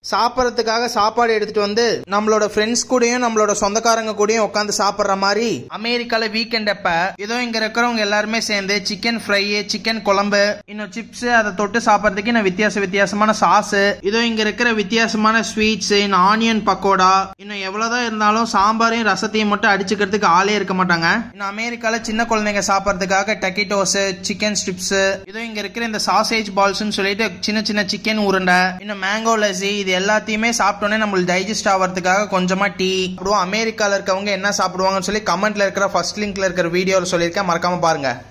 சாப்பிட்றதுக்காக சாப்பாடு எடுத்துட்டு வந்து நம்மளோட ஃப்ரெண்ட்ஸ் கூடயும் நம்மளோட சொந்தக்காரங்க கூடயும் உட்காந்து சாப்பிட்ற மாதிரி அமெரிக்கால வீக்கெண்ட் அப்ப ஏதோ இங்க இருக்கிறவங்க எல்லாருமே சேர்ந்து சிக்கன் ஃப்ரை சிக்கன் குழம்பு இன்னும் சிப்ஸ் அதை தொட்டு சாப்பிட்றதுக்கு இன்னும் வித்தியாச வித்தியாசமான சாஸ் இதோ இங்க இருக்கிற வித்தியாசமான ஸ்வீட்ஸ் இன்னும் ஆனியன் பக்கோடா இன்னும் எவ்வளவுதான் இருந்தாலும் சாம்பாரையும் ரசத்தையும் மட்டும் அடிச்சுக்கிறதுக்கு ஆளே இருக்க மாட்டாங்க இன்னும் அமெரிக்கால சின்ன குழந்தைங்க சாப்பிட்றதுக்காக டெக்கிட்டோஸ் சிக்கன் ஸ்ட்ரிப்ஸ் இதோ இங்க இருக்கிற இந்த சாசேஜ் பால்ஸ்னு சொல்லிட்டு சின்ன சின்ன சிக்கன் உருண்டை இன்னும் மேங்கோ லஸ்ஸி இது எல்லாத்தையுமே சாப்பிட்டோன்னே நம்மளுக்கு டைஜஸ்ட் ஆகிறதுக்காக கொஞ்சமா டீ அப்புறம் அமெரிக்கால இருக்கவங்க என்ன சாப்பிடுவாங்கன்னு சொல்லி கமெண்ட்ல இருக்கிற ஃபர்ஸ்ட் லிங்க்ல இருக்கிற வீடியோவில் சொல்லியிருக்கேன் மறக்காம பாருங்க